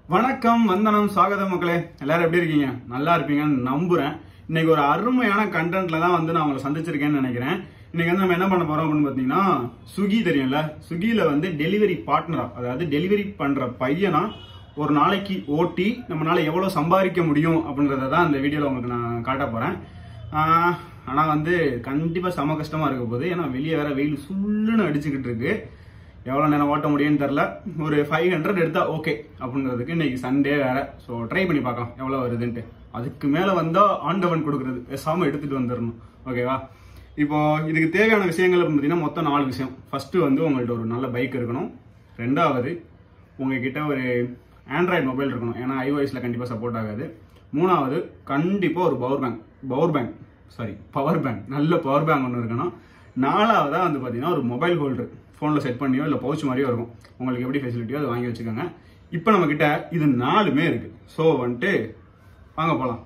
வணக்கம் வந்தனம் ஸ்வாகதம் மக்களே எல்லாரும் எப்படி இருக்கீங்க நல்லா இருப்பீங்கன்னு நம்புறேன் இன்னைக்கு ஒரு அருமையான கண்டென்ட்ல தான் வந்து நான் உங்களை சந்திச்சிருக்கேன்னு நினைக்கிறேன் இன்னைக்கு வந்து நம்ம என்ன பண்ண போறோம் அப்படின்னு பார்த்தீங்கன்னா ஸ்விக்கி தெரியும்ல ஸ்விக்கியில் வந்து டெலிவரி பார்ட்னரா அதாவது டெலிவரி பண்ற பையனா ஒரு நாளைக்கு ஓட்டி நம்மளால எவ்வளவு சம்பாதிக்க முடியும் அப்படின்றத தான் இந்த வீடியோவில் உங்களுக்கு நான் காட்ட போறேன் ஆஹ், ஆனா வந்து கண்டிப்பா செம கஷ்டமா இருக்க போகுது ஏன்னா வெளியே வேற வெயில் சுள்ளுன்னு அடிச்சுக்கிட்டு இருக்கு எவ்வளோ நேரம் ஓட்ட முடியும்னு தெரில ஒரு ஃபைவ் ஹண்ட்ரட் எடுத்தா ஓகே அப்படின்றதுக்கு இன்னைக்கு சண்டே வேற ஸோ ட்ரை பண்ணி பார்க்கலாம் எவ்வளோ வருதுன்ட்டு அதுக்கு மேலே வந்தால் ஆண்டவன் கொடுக்குறது பேசாமல் எடுத்துகிட்டு வந்துடணும் ஓகேவா இப்போ இதுக்கு தேவையான விஷயங்கள் அப்படின்னு பார்த்தீங்கன்னா மொத்தம் நாலு விஷயம் ஃபர்ஸ்ட் வந்து உங்கள்ட்ட ஒரு நல்ல பைக் இருக்கணும் ரெண்டாவது உங்ககிட்ட ஒரு ஆண்ட்ராய்டு மொபைல் இருக்கணும் ஏன்னா ஐஓஎஸ்ல கண்டிப்பாக சப்போர்ட் ஆகாது மூணாவது கண்டிப்பாக ஒரு power bank power bank sorry power bank நல்ல பவர் பேங்க் ஒன்று இருக்கணும் நாலாவதா வந்து பார்த்தீங்கன்னா ஒரு மொபைல் ஹோல்டர் ஃபோனில் செட் பண்ணியோ இல்லை பவுச் மாதிரியோ இருக்கும் உங்களுக்கு எப்படி ஃபெசிலிட்டியோ அதை வாங்கி வச்சுக்கோங்க இப்போ நம்ம கிட்ட இது நாலுமே இருக்கு ஸோ வந்துட்டு வாங்க போகலாம்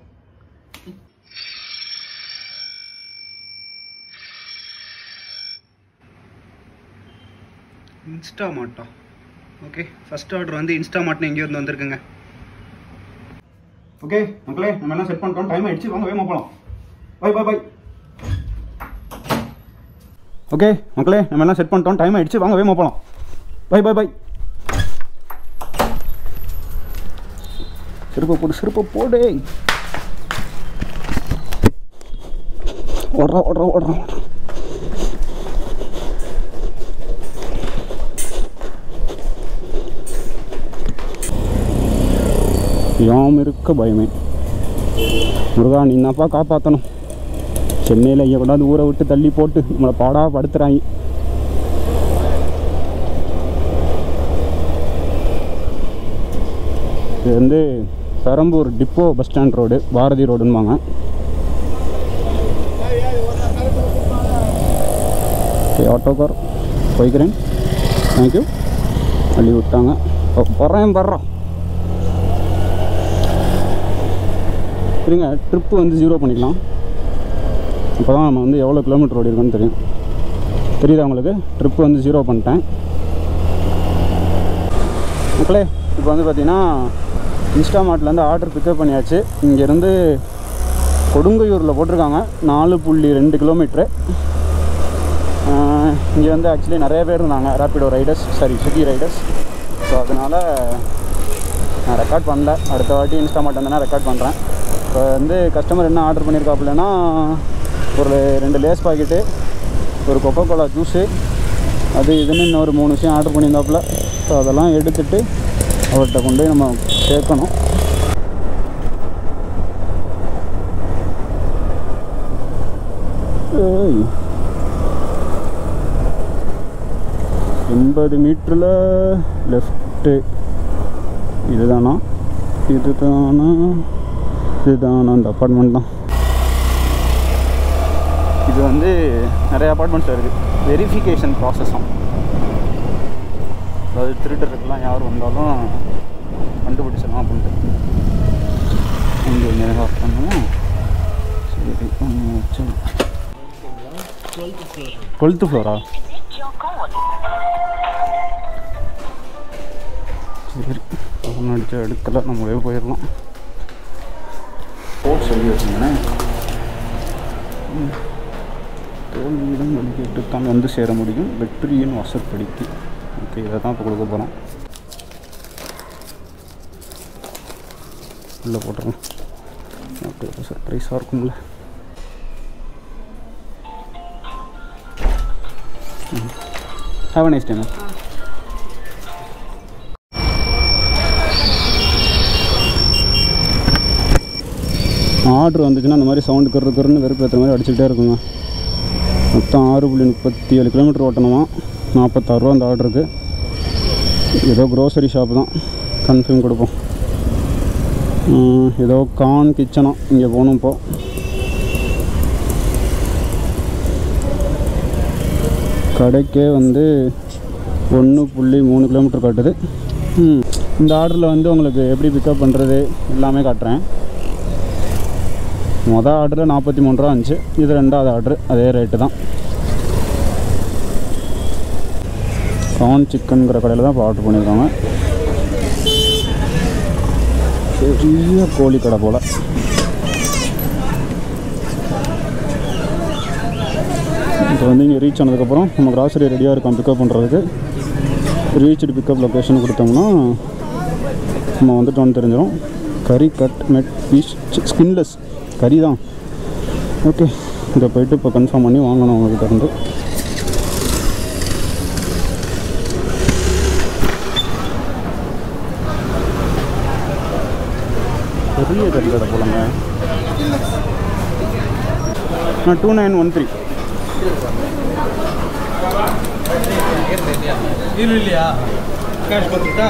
இன்ஸ்டா மாட்டா ஓகே ஃபர்ஸ்ட் ஆர்டர் வந்து இன்ஸ்டா மாட்னு எங்கேயோ இருந்து வந்திருக்குங்க ஓகே மக்களே நம்ம எல்லாம் செட் பண்ணிட்டோம் டைம் ஆயிடுச்சு வாங்க வேகமாக போகலாம் பை பை பை ஓகே மக்களே நம்ம எல்லாம் செட் பண்ணிட்டோம் டைம் ஆயிடுச்சு வாங்க வேகமாக போகலாம் பை பை பை சிறப்பு போடு சிறப்பு போடு ஓடுறா ஓடுறா ஓடுறா ஓடுறா யாம் இருக்க பயமே முருகா நீ தான்ப்பா காப்பாற்றணும் சென்னையில் ஐயா கொண்டாந்து ஊரை விட்டு தள்ளி போட்டு நம்மளை பாடா படுத்துறாங்க இது வந்து Perambur depot bus stand road Bharathi ரோடுன்பாங்க ஓகே ஆட்டோக்கார் போய்க்கிறேன் தேங்க்யூ அள்ளி விட்டாங்க போகிறேன் படுறோம் இருங்க ட்ரிப்பு வந்து ஜீரோ பண்ணிக்கலாம் இப்போ தான் நம்ம வந்து எவ்வளோ கிலோமீட்டர் ஓடி இருக்கோன்னு தெரியும் தெரியுதா உங்களுக்கு ட்ரிப்பு வந்து ஜீரோ பண்ணிட்டேன் மக்களே இப்போ வந்து பார்த்தீங்கன்னா இன்ஸ்டாமார்ட்லேருந்து ஆர்டர் பிக்கப் பண்ணியாச்சு இங்கேருந்து கொடுங்கையூரில் போட்டிருக்காங்க நாலு புள்ளி ரெண்டு கிலோமீட்ரு இங்கே வந்து ஆக்சுவலி நிறைய பேர் இருந்தாங்க Rapido riders sorry Swiggy riders so அதனால் நான் ரெக்கார்ட் பண்ணல அடுத்த வாட்டி இன்ஸ்டாமார்ட் வந்தேன்னா ரெக்கார்ட் பண்ணுறேன் இப்போ வந்து கஸ்டமர் என்ன ஆர்டர் பண்ணியிருக்காப்புலன்னா ஒரு ரெண்டு லேஸ் பாக்கெட்டு ஒரு கொக்கோ கோலா ஜூஸு அது இதுன்னு இன்னொரு மூணு விஷயம் ஆர்டர் பண்ணியிருந்தாப்புல ஸோ அதெல்லாம் எடுத்துட்டு அவர்கிட்ட கொண்டு போய் நம்ம சேர்க்கணும் ஏய் எண்பது மீட்டரில் லெஃப்ட்டு இதுதானா இதுதானா இதுதானா அந்த அப்பார்ட்மெண்ட் தான் இது வந்து நிறைய அப்பார்ட்மெண்ட்ஸ் இருக்குது வெரிஃபிகேஷன் ப்ராசஸும் அதாவது திருடருக்கெல்லாம் யார் வந்தாலும் கண்டுபிடிச்சிடலாம் அப்படின்ட்டு இங்கே நேராக பண்ணுவோம் சரி ஒன்று வச்சு டுவெல்த்து ஃப்ளோரா சரி ஒன்று அடிச்ச இடத்துல நம்மளே போயிடலாம் போட் சொல்லி வச்சுங்களேன் தோல்வியிடம் வழிகேட்டு தான் வந்து சேர முடியும் வெற்றியின் வசப்படுத்தி ஓகே இதை தான் இப்போ கொடுக்க போகிறோம் உள்ளே போட்டுருவோம் ஓகே சர்ப்ரைஸாக இருக்கும்ல have a nice time order வந்துச்சுன்னா அந்த மாதிரி சவுண்டு கரு கருன்னு வெறுப்பு ஏற்றுற மாதிரி அடிச்சுக்கிட்டே இருக்குங்க மொத்தம் ஆறு புள்ளி முப்பத்தி ஏழு கிலோமீட்டர் ஓட்டணுமா நாற்பத்தாறுரூவா அந்த ஆர்டருக்கு ஏதோ க்ரோசரி ஷாப் தான் கன்ஃபார்ம் கொடுப்போம் உம், ஏதோ கான் கிச்சனா இங்கே போகணும் இப்போ கடைக்கே வந்து ஒன்று புள்ளி மூணு கிலோமீட்டர் காட்டுது ம், இந்த ஆர்டரில் வந்து உங்களுக்கு எப்படி பிக்கப் பண்ணுறது எல்லாமே காட்டுறேன் மொதல் ஆர்டரில் நாற்பத்தி மூணு ரூபா இருந்துச்சு இது ரெண்டாவது ஆர்டர் அதே ரேட்டு தான் கார்ன் சிக்கனுங்கிற கடையில் தான் இப்போ ஆர்டர் பண்ணியிருக்காங்க பெரிய கோழி கடை போல் இப்போ வந்து இங்கே ரீச் ஆனதுக்கப்புறம் நம்ம கிராசரி ரெடியாக இருக்கோம் பிக்கப் பண்ணுறதுக்கு ரீச்டு பிக்கப் லொக்கேஷன் கொடுத்தோம்னா நம்ம வந்துட்டோம்னு தெரிஞ்சிடும் கறி கட் மெட் பீஸ் ஸ்கின்லெஸ் கறி தான் ஓகே இங்கே போயிட்டு இப்போ கன்ஃபார்ம் பண்ணி வாங்கணும் அவங்கக்கிட்ட இருந்து பெரிய கறி கடை போலங்க நான் டூ நைன் ஒன் த்ரீ ಇಲ್ಲ ಕ್ಯಾಶ್ ಬರ್ತಿತ್ತಾ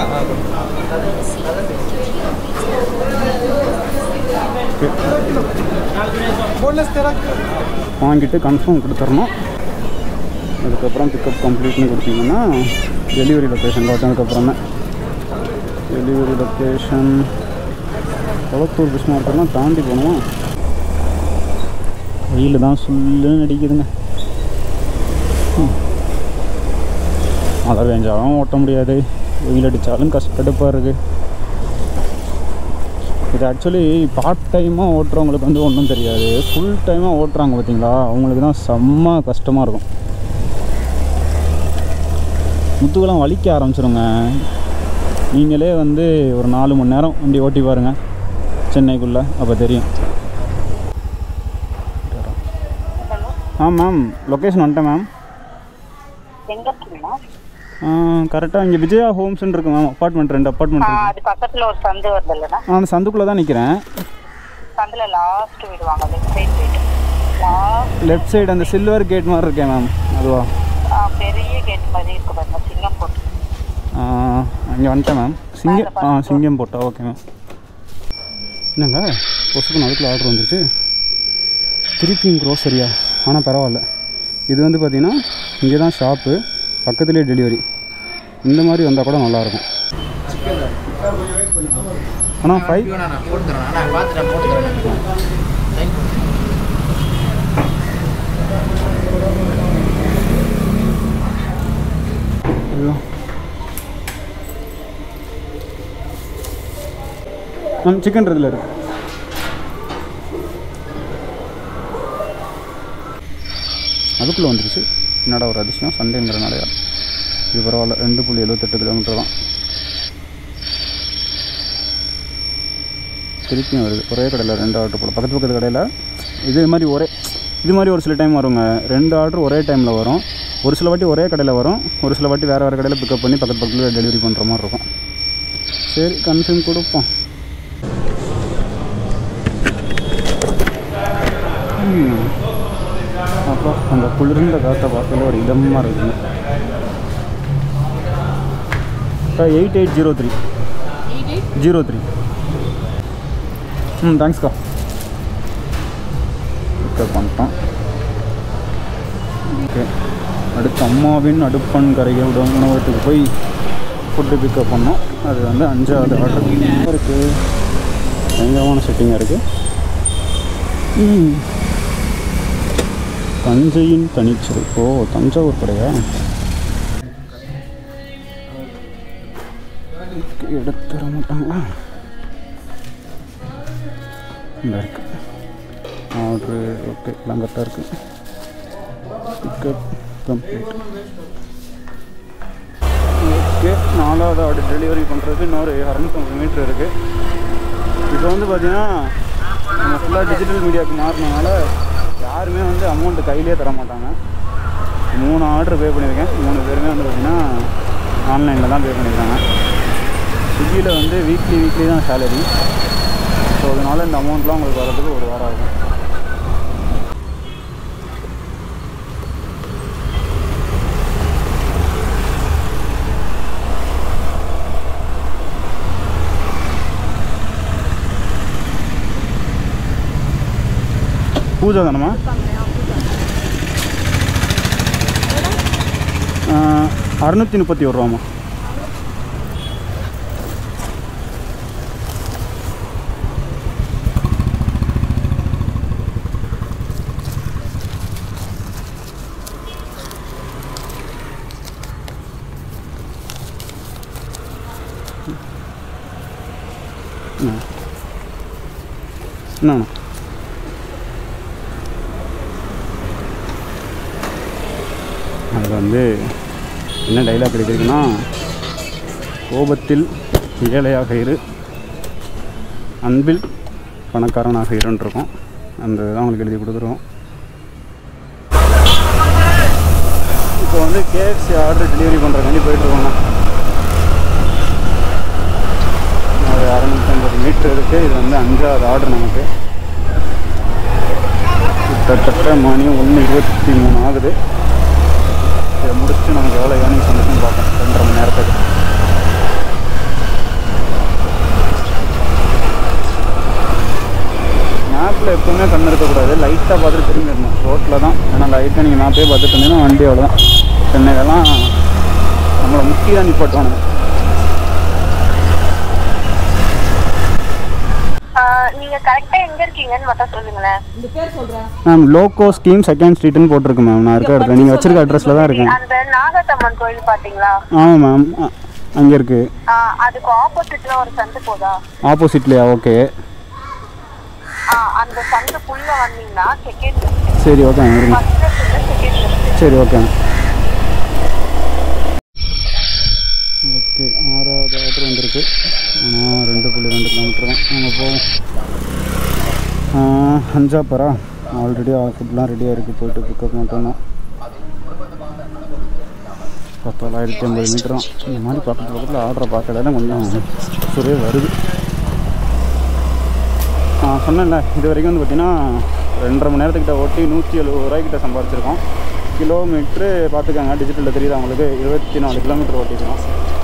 ಬೋನಸ್ ತರಕ್ಕೆ வாங்கிட்டு கன்ஃபார்ம் கொடுத்துடணும் அதுக்கப்புறம் பிக்கப் கம்ப்ளீட்னு கொடுத்தீங்கன்னா டெலிவரி லொக்கேஷன் பார்த்ததுக்கப்புறம் தான் டெலிவரி லொக்கேஷன் குளத்தூர் பிஸ் மார்க்கெட்லாம் தாண்டி போகணுமா வெயில் தான் சுல்லுன்னு அடிக்குதுங்க ம். மழை பெஞ்சாலும் ஓட்ட முடியாது வெயில் அடித்தாலும் கஷ்டப்படுப்பாக இருக்குது இது ஆக்சுவலி பார்ட் டைமாக ஓட்டுறவங்களுக்கு வந்து ஒன்றும் தெரியாது ஃபுல் டைமாக ஓட்டுறாங்க பார்த்தீங்களா அவங்களுக்கு தான் செம்ம கஷ்டமாக இருக்கும் முத்துக்கெல்லாம் வலிக்க ஆரம்பிச்சிருங்க நீங்களே வந்து ஒரு நாலு மணி நேரம் வண்டி ஓட்டி பாருங்கள் சென்னைக்குள்ளே அப்போ தெரியும் ஆ மேம் லொக்கேஷன் வந்துட்டேன் மேம் எங்க இருக்கீங்களா கரெக்டாக இங்கே விஜயா ஹோம்ஸ்ன்னு இருக்கு மேம் அப்பார்ட்மெண்ட் ரெண்டு அப்பார்ட்மெண்ட் ஆ, இருக்கு அது பக்கத்துல ஒரு சந்து வருது இல்லைன்னா நான் அந்த சந்துக்குள்ளே தான் நிற்கிறேன் சந்துல லாஸ்ட் வீடு வாங்க லெஃப்ட் சைட் வீடு லாஸ்ட் லெஃப்ட் சைடு அந்த சில்வர் கேட் மாதிரி இருக்கேன் மேம் அதுவா பெரிய கேட் மாதிரி இருக்கு பாருங்க சிங்கம் போட்டு அங்கே வந்துட்டேன் மேம் சிங்கம் ஆ சிங்கம் போட்டா ஓகே மேம் என்னங்க பொசுக்கு அதுக்குள்ள ஆர்டர் வந்துருச்சு திருப்பியும் க்ரோசரியா ஆனால் பரவாயில்ல இது வந்து பார்த்தீங்கன்னா இங்கே தான் ஷாப்பு பக்கத்துலேயே டெலிவரி இந்த மாதிரி வந்தால் கூட நல்லாயிருக்கும் ஆனால் ஃபைவ் நான் போட்டு தரேன் நான் பார்த்துட்டேன் போட்டு தரேன் ஐயோ மேம் சிக்கன் இதில் இருக்கு அதுக்குள்ளே வந்துருச்சு என்னடா ஒரு அதிசயம் சண்டேங்கிறனாலயா இது பரவாயில்ல ரெண்டு புள்ளி எழுபத்தெட்டு கிலோமீட்டர் தான் திருப்பியும் வருது ஒரே கடையில் ரெண்டு ஆர்டர் போல பக்கத்து பக்கத்து கடையில் இது மாதிரி ஒரே இது மாதிரி ஒரு சில டைம் வருங்க ரெண்டு ஆர்டர் ஒரே டைமில் வரும் ஒரு சில வாட்டி ஒரே கடையில் வரும் ஒரு சில வாட்டி வேறு வேறு கடையில் பிக்கப் பண்ணி பக்கத்து பக்கத்தில் டெலிவரி பண்ணுற மாதிரி இருக்கும் சரி கன்ஃபார்ம் கொடுப்போம் ம். அப்பா அந்த குளிர்ந்த காற்றை பார்க்கல ஒரு இதமாக இருக்குங்க eight eight zero three zero three ம் தேங்க்ஸ்க்கா பிக்கப் பண்ணிட்டோம் ஓகே அடுத்து அம்மாவின் அடுப்பன் கரையை உட உணவகத்துக்கு போய் ஃபுட்டு பிக்கப் பண்ணோம் அது வந்து அஞ்சாவது ஆர்டர் இருக்குது பயங்கரமான செட்டிங்காக இருக்குது ம் தஞ்சையின் தனிச்சிறை ஓ தஞ்சாவூர் கடையா எடுத்துட மாட்டாங்களா இந்த இருக்கு ஆர்டரு ஓகே எல்லாம் கரெக்டாக இருக்குது பிக்கப் கம்ப்ளீட் ஓகே நாலாவது ஆர்டர் டெலிவரி பண்ணுறது இன்னொரு அறநூற்றம்பது மீட்ரு இருக்குது இப்போ வந்து பார்த்தீங்கன்னா நம்ம ஃபுல்லாக டிஜிட்டல் மீடியாவுக்கு மாறினனால யாருமே வந்து அமௌண்ட்டு கையிலே தர மாட்டாங்க மூணு ஆர்டர் பே பண்ணியிருக்கேன் மூணு பேருமே வந்து பார்த்தீங்கன்னா ஆன்லைனில் தான் பே பண்ணியிருக்காங்க ஸ்விக்கியில் வந்து வீக்லி வீக்லி தான் சேலரி ஸோ அதனால் இந்த அமௌண்ட்லாம் உங்களுக்கு வரதுக்கு ஒரு வாரம் ஆகும் பூஜா தானம்மா அறுநூற்றி முப்பத்தி ஒரு ரூபாம்மா ம் என்ன அதில் வந்து என்ன டைலாக் கிடைக்குதுன்னா கோபத்தில் ஏழையாக இரு அன்பில் பணக்காரனாக இருன்னு இருக்கும் அந்த இதான் உங்களுக்கு எழுதி கொடுத்துருவோம் இப்போ வந்து கேஎஃப்சி ஆர்டர் டெலிவரி பண்ணுறக்காண்டி போயிட்டுருக்கோங்க ஒரு அறநூற்றி ஐம்பது மீட்டர் இருக்குது இது வந்து அஞ்சாவது ஆர்டர் நமக்கு கிட்டத்தட்ட மணி ஒன்று இருபத்தி மூணு ஆகுது இதை முடிச்சுட்டு நமக்கு எவ்வளோ ஏர்னிங்ஸ் வந்துச்சுன்னு பார்ப்போம் ரெண்டரை மணி நேரத்துக்கு மேப்பில் எப்பவுமே கண் இருக்கக்கூடாது லைட்டாக பார்த்துட்டு திரும்பிடணும் ரோட்டில் தான் ஏன்னா லைட்டாக நீங்கள் மேப்பே பார்த்துட்டு இருந்தீங்கன்னா வண்டி அவ்வளோதான் சென்னையிலலாம் நம்மளை முக்கி தான் நிப்பாட்டுவானுங்க ஆஹ் நீங்க கரெக்டா எங்க இருக்கீங்கன்னு மட்டும் சொல்லுங்களேன் மேம் லோக்கோ ஸ்கீம் செகண்ட் ஸ்ட்ரீட்னு போட்டிருக்கு மேம் நான் இருக்க இடத்துல நீங்கள் வச்சிருக்க அட்ரஸில் தான் இருக்கேன் அந்த நாகத்தம்மன் கோயில் பாத்தீங்களா ஆமாம் மேம் அங்கே இருக்குது ஆஹ் அதுக்கு ஆப்போசிட்ல ஒரு சந்து போதா ஆப்போசிட்லையா ஓகே ஆஹ் அந்த சந்துக்குள்ள வந்தீங்கன்னா செகண்ட் சரி ஓகே மேம் இருங்க ஃபர்ஸ்ட் செகண்ட் சரி ஓகே ஓகே ஆறாவது ஆர்டர் வந்திருக்கு ஆனால் ரெண்டு புள்ளி ரெண்டு கிலோமீட்டர் தான் நம்ம போவோம் அஞ்சாப்பரா ஆல்ரெடி ஃபுட்லாம் ரெடியாக இருக்குது போயிட்டு பிக்கப் மட்டும்தான் பத்தொள்ளாயிரத்தி ஐம்பது மீட்டர் தான் இந்த மாதிரி பக்கத்து பக்கத்தில் ஆர்டரை பார்க்கறதால கொஞ்சம் சுரே வருது நான் சொன்னேன்ல இது வரைக்கும் வந்து பார்த்தீங்கன்னா ரெண்டரை மணி நேரத்துக்கிட்ட ஓட்டி நூற்றி எழுபது ரூபாய்க்கிட்ட சம்பாரிச்சிருக்கோம் கிலோமீட்ரு பார்த்துக்கோங்க டிஜிட்டலில் தெரியுது அவங்களுக்கு இருபத்தி நாலு கிலோமீட்டர் ஓட்டிருக்கோம்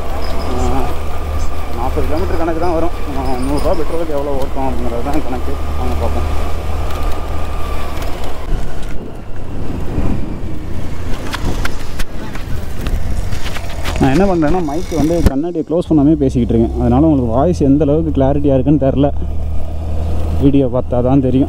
நாற்பது கிலோமீட்டர் கணக்கு தான் வரும் ஆஹ் நூறுரூவா பெட்ரோலுக்கு எவ்வளோ ஓட்டும் அப்படிங்கிறது தான் கணக்கு அவங்க பார்ப்போம் நான் என்ன பண்ணுறேன்னா மைக் வந்து கண்ணாடியை க்ளோஸ் பண்ணாமே பேசிக்கிட்டு இருக்கேன் அதனால் உங்களுக்கு வாய்ஸ் எந்த அளவுக்கு கிளாரிட்டியாக இருக்குன்னு தெரில வீடியோ பார்த்தா தான் தெரியும்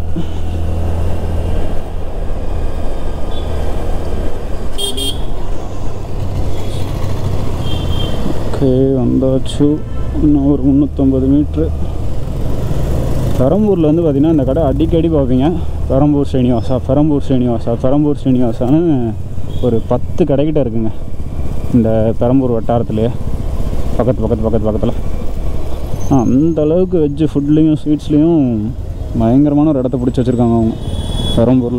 ஓகே வந்தாச்சு இன்னும் ஒரு முந்நூற்றம்பது மீட்ரு பெரம்பூரில் வந்து பார்த்திங்கன்னா இந்த கடை அடிக்கடி பார்ப்பீங்க பெரம்பூர் ஸ்ரீனிவாசா பெரம்பூர் ஸ்ரீனிவாசா பெரம்பூர் ஸ்ரீனிவாசான்னு ஒரு பத்து கடைக்கிட்ட இருக்குங்க இந்த பெரம்பூர் வட்டாரத்துலேயே பக்கத்து பக்கத்து பக்கத்து பக்கத்தில் ஆ அந்த அளவுக்கு வெஜ்ஜு ஃபுட்லேயும் ஸ்வீட்ஸ்லேயும் பயங்கரமான ஒரு இடத்த பிடிச்சி வச்சுருக்காங்க அவங்க பெரம்பூரில்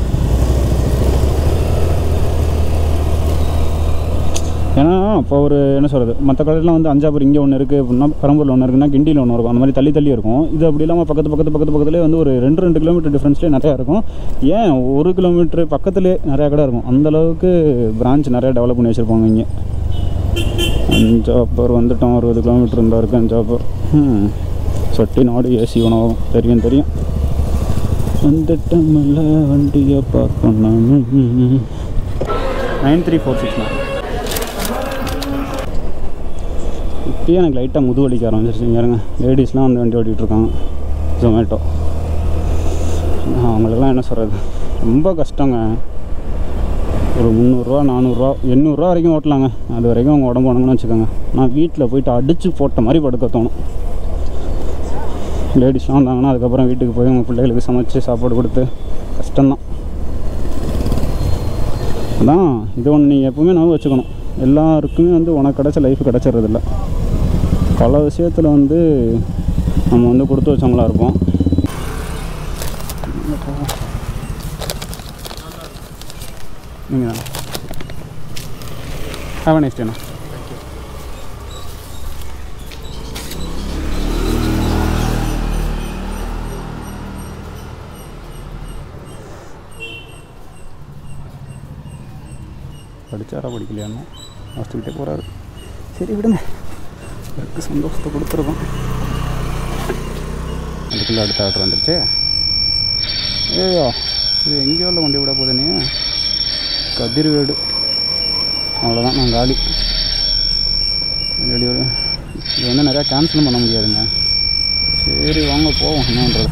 ஏன்னா இப்போ ஒரு என்ன சொல்கிறது மற்ற கடையிலாம் வந்து அஞ்சாபுரம் இங்கே ஒன்று இருக்குது அப்படின்னா பெரம்பூரில் ஒன்று இருக்குன்னா கிண்டியில் ஒன்று இருக்கும் அந்த மாதிரி தள்ளி தள்ளி இருக்கும் இது அப்படி இல்லாமல் பக்கத்து பக்கத்து பக்கத்து பக்கத்துலேயே வந்து ஒரு ரெண்டு ரெண்டு கிலோமீட்டர் டிஃப்ரென்ஸ்லேயே நிறையா இருக்கும் ஏன் ஒரு கிலோமீட்டர் பக்கத்துலேயே நிறையா கடை இருக்கும் அந்த அளவுக்கு பிரான்ச் நிறையா டெவலப் பண்ணி வச்சுருப்பாங்க இங்கே அஞ்சாப்பர் வந்துட்டோம் அறுபது கிலோமீட்டர் இருந்தால் இருக்குது அஞ்சாப்பர் ம் சொட்டி நாடு ஏசி உணவகம் தெரியும் தெரியும் வந்துட்டோம்ல வண்டியை பார்க்கணும் nine three four six nine இப்பயே எனக்கு லைட்டாக முது வலிக்க ஆரம்பிச்சிருச்சு இங்க இருங்க லேடிஸ்லாம் வந்து வண்டி ஓட்டிகிட்டு இருக்காங்க ஜொமேட்டோ அவங்களுக்கெல்லாம் என்ன சொல்கிறது ரொம்ப கஷ்டங்க ஒரு முந்நூறுரூவா நானூறுரூவா எண்ணூறுரூவா வரைக்கும் ஓட்டலாங்க அது வரைக்கும் அவங்க உடம்பு உடம்புன்னு வச்சுக்கோங்க நான் வீட்டில் போயிட்டு அடித்து போட்ட மாதிரி படுக்க தோணும் லேடிஸ்லாம் வந்தாங்கன்னா அதுக்கப்புறம் வீட்டுக்கு போய் உங்கள் பிள்ளைகளுக்கு சமைச்சு சாப்பாடு கொடுத்து கஷ்டம்தான் அதான் இது ஒன்று நீங்கள் எப்பவுமே ஞாபகம் வச்சுக்கணும் எல்லாருக்குமே வந்து உனக்கு கிடச்ச லைஃப் கிடச்சிட்றதில்ல பல விஷயத்தில் வந்து நம்ம வந்து கொடுத்து வச்சவங்களா இருப்போம் நீங்கள் ஹாவ் நைஸ் டேண்ணா படித்தாரா படிக்கலையானோ ஹாஸ்டல்கிட்டே போகிறாரு சரி விடுங்க எனக்கு சந்தோஷத்தை கொடுத்துருக்கோம் அதுக்குள்ளே அடுத்த ஆர்டர் வந்துருச்சு ஏய்யா இது எங்கேயோ உள்ள வண்டி விட போகுது நீ கதிர்வேடு அவ்வளோதான் நான் காலி ரெடி ஒரு இது வந்து நிறையா கேன்சலும் பண்ண முடியாதுங்க சரி வாங்க போவோம் என்னன்றது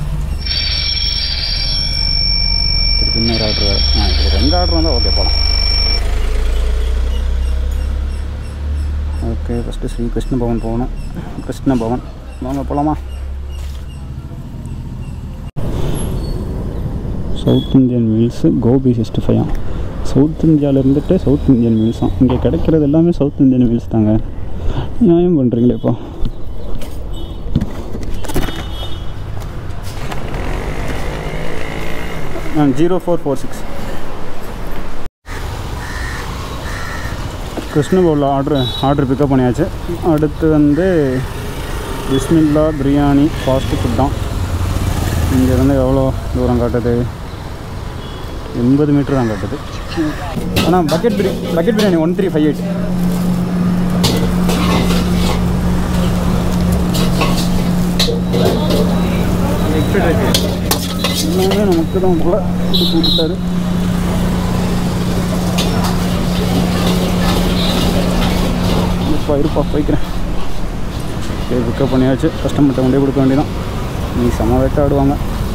திருப்பி இன்னொரு ஆர்டர் வேறு ஆ இப்படி ரெண்டு ஆர்டர் வந்தால் ஓகே போகலாம் ஓகே ஃபஸ்ட்டு ஸ்ரீ கிருஷ்ண பவன் போகணும் கிருஷ்ண பவன் வாங்க போகலாமா south Indian meals gobi sixty five south இந்தியாவில் இருந்துட்டு சவுத் இந்தியன் மீல்ஸ் தான் இங்கே கிடைக்கிறது எல்லாமே சவுத் இந்தியன் மீல்ஸ் தாங்க நியாயம் பண்ணுறீங்களேப்பா ஆ ஜீரோ ஃபோர் ஃபோர் சிக்ஸ் கிருஷ்ணபவுலில் ஆர்டர் ஆர்டர் பிக்கப் பண்ணியாச்சு அடுத்து வந்து பிஸ்மில்லா பிரியாணி ஃபாஸ்ட் ஃபுட் தான் இங்கேருந்து எவ்வளோ தூரம் காட்டுது எண்பது மீட்டர் தான் காட்டுது ஆனால் பக்கெட் பிரி bucket biryani one three five eight எல்லாமே நமக்கு தான் போல இது கொடுத்தாரு இருப்பா இருப்பா போய்க்கிறேன் சரி பிக்கப் பண்ணியாச்சு கஸ்டமர்கிட்ட கொண்டே கொடுக்க வேண்டியதான் நீ செம வேட்டாடுவாங்க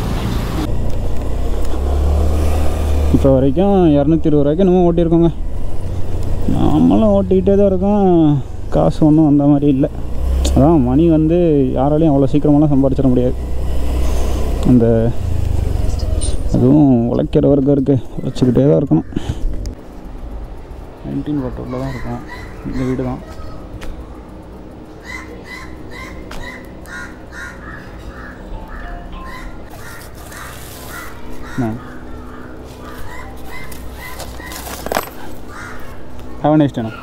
இப்போ வரைக்கும் இரநூத்தி இருபது ரூபாய்க்கு நம்ம ஓட்டியிருக்கோங்க நாமளும் ஓட்டிக்கிட்டே தான் இருக்கோம் காசு ஒன்றும் வந்த மாதிரி இல்லை அதான் மணி வந்து யாராலையும் அவ்வளோ சீக்கிரமெல்லாம் சம்பாதிச்சிட முடியாது அந்த அதுவும் உழைக்கிற வர்க்கம் இருக்குது உழைச்சிக்கிட்டே தான் இருக்கணும் நைன்டீன் வாட்டரில் தான் இருக்கும் இந்த வீடு தான் ஹாவ் நைஸ் டேண்ணா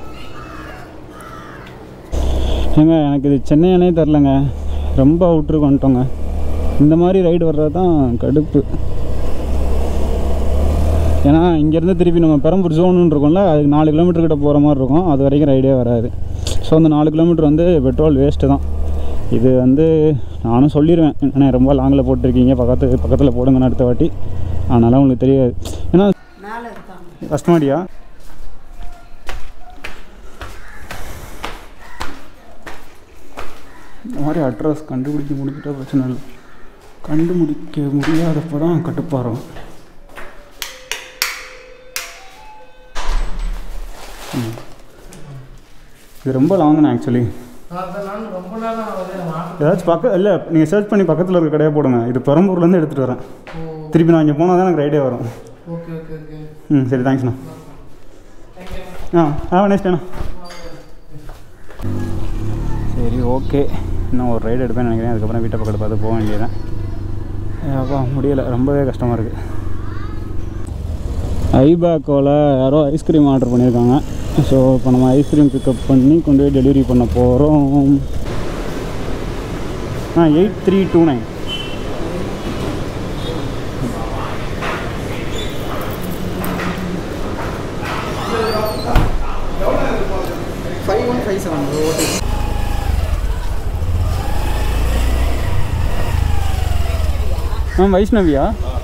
ஏங்க எனக்கு இது சென்னை அணே தெரிலங்க ரொம்ப அவுட்ருக்கு வந்துட்டோங்க இந்த மாதிரி ரைடு வர்றது தான் கடுப்பு ஏன்னா இங்கேருந்து திருப்பி நம்ம பெரம்பூர் ஜோனுன்னு இருக்கோம்ல அதுக்கு நாலு கிலோமீட்டர் கிட்ட போகிற மாதிரி இருக்கும் அது வரைக்கும் ரைடே வராது ஸோ அந்த நாலு கிலோமீட்டர் வந்து பெட்ரோல் வேஸ்ட்டு தான் இது வந்து நானும் சொல்லிடுவேன் ஏன்னா ரொம்ப லாங்கில் போட்டிருக்கீங்க பக்கத்து பக்கத்தில் போடுங்கன்னு அடுத்த வாட்டி அதனால் உங்களுக்கு தெரியாது ஏன்னா கஸ்டமடியா இந்த மாதிரி அட்ரஸ் கண்டுபிடிக்க முடிஞ்சிட்டா பிரச்சனை இல்லை கண்டுபிடிக்க முடியாதப்போ தான் கட்டுப்பாரம் ம். இது ரொம்ப லாங்குண்ணா ஆக்சுவலி ரொம்ப நாளாக வந்து ஏதாச்சும் பக்கம் இல்லை நீங்கள் சர்ச் பண்ணி பக்கத்தில் இருக்க கடையை போடுங்க இது பெரம்பூர்லேருந்து எடுத்துகிட்டு வரேன் திருப்பி நான் இங்கே போனால் தான் எனக்கு ரைடே வரும் ஓகே ஓகே ஓகே ம் சரி தேங்க்ஸ்ண்ணா ஆ ஆ நெக்ஸ்ட் சரி ஓகே இன்னும் ஒரு ரைடு எடுப்பேன்னு நினைக்கிறேன் அதுக்கப்புறம் வீட்டை பக்கத்தில் பார்த்து போக வேண்டியதான் அப்பா முடியலை ரொம்பவே கஷ்டமாக இருக்குது ஐபேக்கோவில் யாரோ ஐஸ்கிரீம் ஆர்டர் பண்ணியிருக்காங்க ஸோ இப்போ நம்ம ஐஸ்கிரீம் பிக்கப் பண்ணி கொண்டு போய் டெலிவரி பண்ண போகிறோம் ஆ eight three two nine five one five seven okay ma'am வைஷ்ணவியா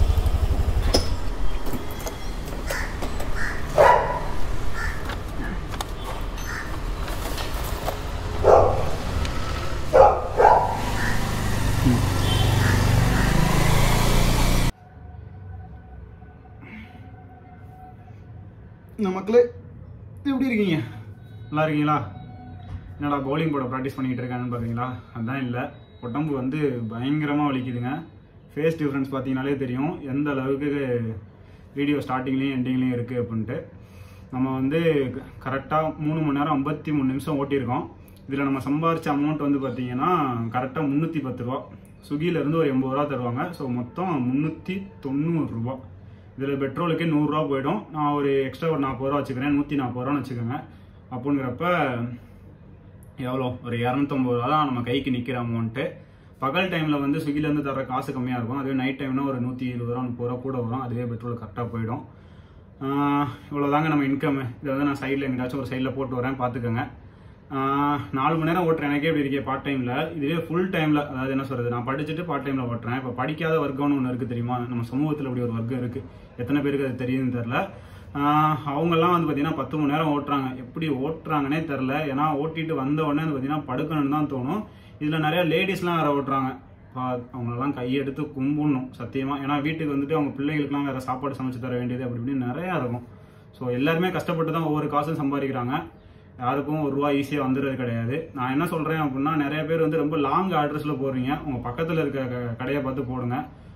இந்த மக்களே எப்படி இருக்கீங்க நல்லா இருக்கீங்களா என்னடா பவுலிங் போட ப்ராக்டிஸ் பண்ணிக்கிட்டு இருக்கான்னு பார்த்தீங்களா அதான் இல்லை உடம்பு வந்து பயங்கரமாக வலிக்குதுங்க ஃபேஸ் டிஃப்ரென்ஸ் பார்த்தீங்கனாலே தெரியும் எந்த அளவுக்கு வீடியோ ஸ்டார்டிங்லேயும் எண்டிங்லேயும் இருக்குது அப்படின்ட்டு நம்ம வந்து கரெக்டாக மூணு மணி நேரம் ஐம்பத்தி மூணு நிமிஷம் ஓட்டியிருக்கோம் இதில் நம்ம சம்பாரிச்ச அமௌண்ட் வந்து பார்த்தீங்கன்னா கரெக்டாக முந்நூற்றி பத்து ரூபா ஸ்விக்கியிலேருந்து ஒரு எண்பது ரூபா தருவாங்க ஸோ மொத்தம் முந்நூற்றி தொண்ணூறு ரூபா இதில் பெட்ரோலுக்கே நூறுரூவா போயிடும் நான் ஒரு எக்ஸ்ட்ரா ஒரு நாற்பது ரூபா வச்சுக்கிறேன் நூற்றி நாற்பது ரூபான்னு வச்சுக்கோங்க அப்படிங்கிறப்ப எவ்வளோ ஒரு இரநூத்தொம்பது ரூபா தான் நம்ம கைக்கு நிற்கிற அமௌண்ட்டு பகல் டைமில் வந்து ஸ்விக்கிலேருந்து தர காசு கம்மியாக இருக்கும் அதுவே நைட் டைம்னா ஒரு நூற்றி இருபது ரூபா முப்பது ரூபா கூட வரும் அதுவே பெட்ரோல் கரெக்டாக போயிடும் இவ்வளோதாங்க நம்ம இன்கம் இதை வந்து நான் சைடில் எங்கேயாச்சும் ஒரு சைடில் போட்டு வரேன் பார்த்துக்கோங்க ஆஹ் நாலு மணி நேரம் ஓட்டுறேன் எனக்கே இப்படி இருக்கே பார்ட் டைமில் இதுவே ஃபுல் டைமில் அதாவது என்ன சொல்கிறது நான் படிச்சுட்டு பார்ட் டைமில் ஓட்டுறேன் இப்போ படிக்காத வர்க்கம்னு ஒன்று இருக்குது தெரியுமா நம்ம சமூகத்தில் இப்படி ஒரு வர்க்கம் இருக்குது எத்தனை பேருக்கு அது தெரியுதுன்னு தெரில அவங்கெல்லாம் வந்து பார்த்தீங்கன்னா பத்து மணி நேரம் ஓட்டுறாங்க எப்படி ஓட்டுறாங்கன்னே தெரில ஏன்னா ஓட்டிட்டு வந்த உடனே வந்து பார்த்தீங்கன்னா படுக்கணும்னு தான் தோணும் இதில் நிறைய லேடிஸ்லாம் வேற ஓட்டுறாங்க பா அவங்களெல்லாம் கையெடுத்து கும்பிடணும் சத்தியமாக ஏன்னா வீட்டுக்கு வந்துட்டு அவங்க பிள்ளைகளுக்குலாம் வேற சாப்பாடு சமைச்சு தர வேண்டியது அப்படி இப்படின்னு நிறையா இருக்கும் ஸோ எல்லாருமே கஷ்டப்பட்டு தான் ஒவ்வொரு காசும் சம்பாதிக்கிறாங்க யாருக்கும் ஒரு ரூபா ஈஸியாக வந்துடுறது கிடையாது நான் என்ன சொல்கிறேன் அப்படின்னா நிறைய பேர் வந்து ரொம்ப லாங் அட்ரஸில் போடுறீங்க உங்கள் பக்கத்தில் இருக்க க- கடையை பார்த்து போடுங்க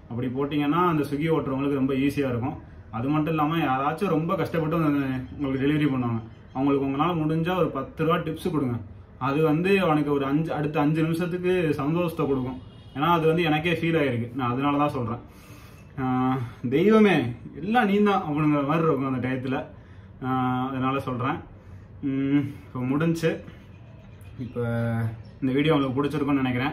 அப்படி போட்டிங்கன்னா அந்த ஸ்விக்கி ஓட்டுறவங்களுக்கு ரொம்ப ஈஸியாக இருக்கும் அது மட்டும் இல்லாமல் யாராச்சும் ரொம்ப கஷ்டப்பட்டு வந்து உங்களுக்கு டெலிவரி பண்ணுவாங்க அவங்களுக்கு உங்களால் முடிஞ்சால் ஒரு பத்து ரூபா டிப்ஸ் கொடுங்க அது வந்து அவனுக்கு ஒரு அஞ்சு அடுத்த அஞ்சு நிமிஷத்துக்கு சந்தோஷத்தை கொடுக்கும் ஏன்னா அது வந்து எனக்கே ஃபீல் ஆகிருக்கு நான் அதனால தான் சொல்கிறேன் தெய்வமே எல்லாம் நீ தான் அப்படிங்கிற மாதிரி இருக்கும் அந்த டயத்தில் அதனால சொல்கிறேன் இப்போ முடிஞ்சு இப்போ இந்த வீடியோ உங்களுக்கு பிடிச்சிருக்கும்னு நினைக்கிறேன்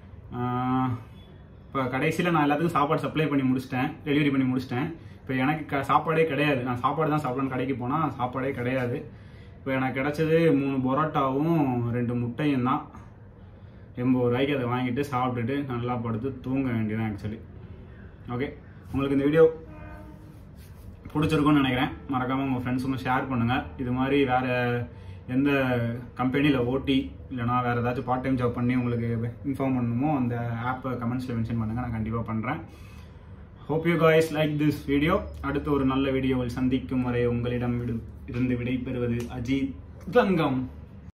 இப்போ கடைசியில் நான் எல்லாத்துக்கும் சாப்பாடு சப்ளை பண்ணி முடிச்சிட்டேன் டெலிவரி பண்ணி முடிச்சிட்டேன் இப்போ எனக்கு க சாப்பாடே கிடையாது நான் சாப்பாடு தான் சாப்பிடணும் கடைக்கு போனால் சாப்பாடே கிடையாது இப்போ எனக்கு கிடைச்சது மூணு பரோட்டாவும் ரெண்டு முட்டையும் தான் எண்பது ரூபாய்க்கு அதை வாங்கிட்டு சாப்பிட்டுட்டு நல்லா படுத்து தூங்க வேண்டியதான் ஆக்சுவலி ஓகே உங்களுக்கு இந்த வீடியோ பிடிச்சிருக்கும்னு நினைக்கிறேன் மறக்காமல் உங்கள் ஃப்ரெண்ட்ஸுக்கும் ஷேர் பண்ணுங்கள் இது மாதிரி வேறு எந்த கம்பெனியில் ஓட்டி இல்லைனா வேறு ஏதாச்சும் பார்ட் டைம் ஜாப் பண்ணி உங்களுக்கு இன்ஃபார்ம் பண்ணணுமோ அந்த ஆப்பை கமெண்ட்ஸில் மென்ஷன் பண்ணுங்கள் நான் கண்டிப்பாக பண்ணுறேன் hope you guys like this video அடுத்து ஒரு நல்ல வீடியோவில் சந்திக்கும் வரை உங்களிடம் விடு இருந்து விடை பெறுவது அஜித் தங்கம்